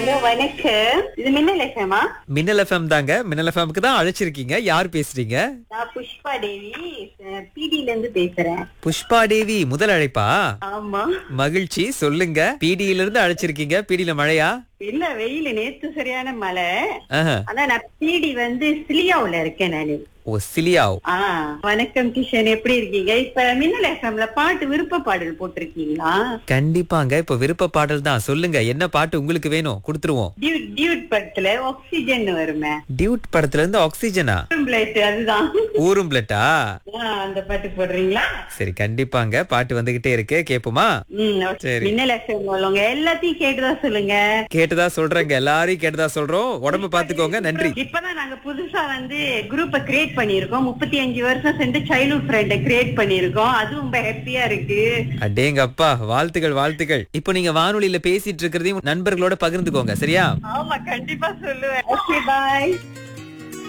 Hello வணக்கம் இது மின்னல் எஃப்எம்மா மின்னல் எஃப்எம் தாங்க மின்னல் எஃப்எம்க்கு தான் அழைச்சிருக்கீங்க யார் பேசுறீங்க நான் புஷ்பா தேவி பிடில இருந்து பேசுறேன் புஷ்பா தேவி முதல் அழைப்பா ஆமா மகிழ்ச்சி சொல்லுங்க பிடியில இருந்து அழைச்சிருக்கீங்க பிடியில மழையா இல்ல வெயில் நேத்து சரியான மழை ஆஹா. ஆனா நான் பிடி வந்து சிலியாவுல இருக்கேன் நானு ஓ சிலியாவ் ஆ வணக்கம் கிஷன் எப்படி இருக்கீங்க இப்ப மின்னல் எஃப்எம்ல பாட்டு விருப்ப பாடல் போட்டிருக்கீங்களா கண்டிப்பாங்க இப்ப விருப்ப பாடல் தான் சொல்லுங்க என்ன பாட்டு உங்களுக்கு வேணும் கொடுத்துருவோம் டியூட் டியூட் படத்துல ஆக்சிஜன் வருமே டியூட் படத்துல இருந்து ஆக்சிஜனா பிளேட் அதுதான் ஊரும் பிளட்டா ஆ, அந்த பாட்டு போடுறீங்களா சரி கண்டிப்பாங்க பாட்டு வந்துகிட்டே இருக்கு கேப்போமா ம் okay. சரி. மின்னல் எஃப்எம் உள்ளவங்க எல்லாத்தையும் கேட்டுதான் சொல்லுங்க கேட்டதா சொல்றேங்க எல்லாரையும் கேட்டதா சொல்றோம் உடம்பு பாத்துக்கோங்க நன்றி இப்பதான் நாங்க புதுசா வந்து குரூப்ப கிரியேட் பண்ணிருக்கோம் முப்பத்தி அஞ்சு வருஷம் சேர்ந்து சைல்ட்ஹுட் ஃப்ரெண்ட கிரியேட் பண்ணிருக்கோம் அது ரொம்ப ஹாப்பியா இருக்கு அடேங்கப்பா வாழ்த்துக்கள் வாழ்த்துக்கள் இப்போ நீங்க வானொலியில பேசிட்டு இருக்கிறதையும் நண்பர்களோட பகிர்ந்துக்கோங்க சரியா ஆமா கண்டிப்பா சொல்லுவேன் ஓகே பாய்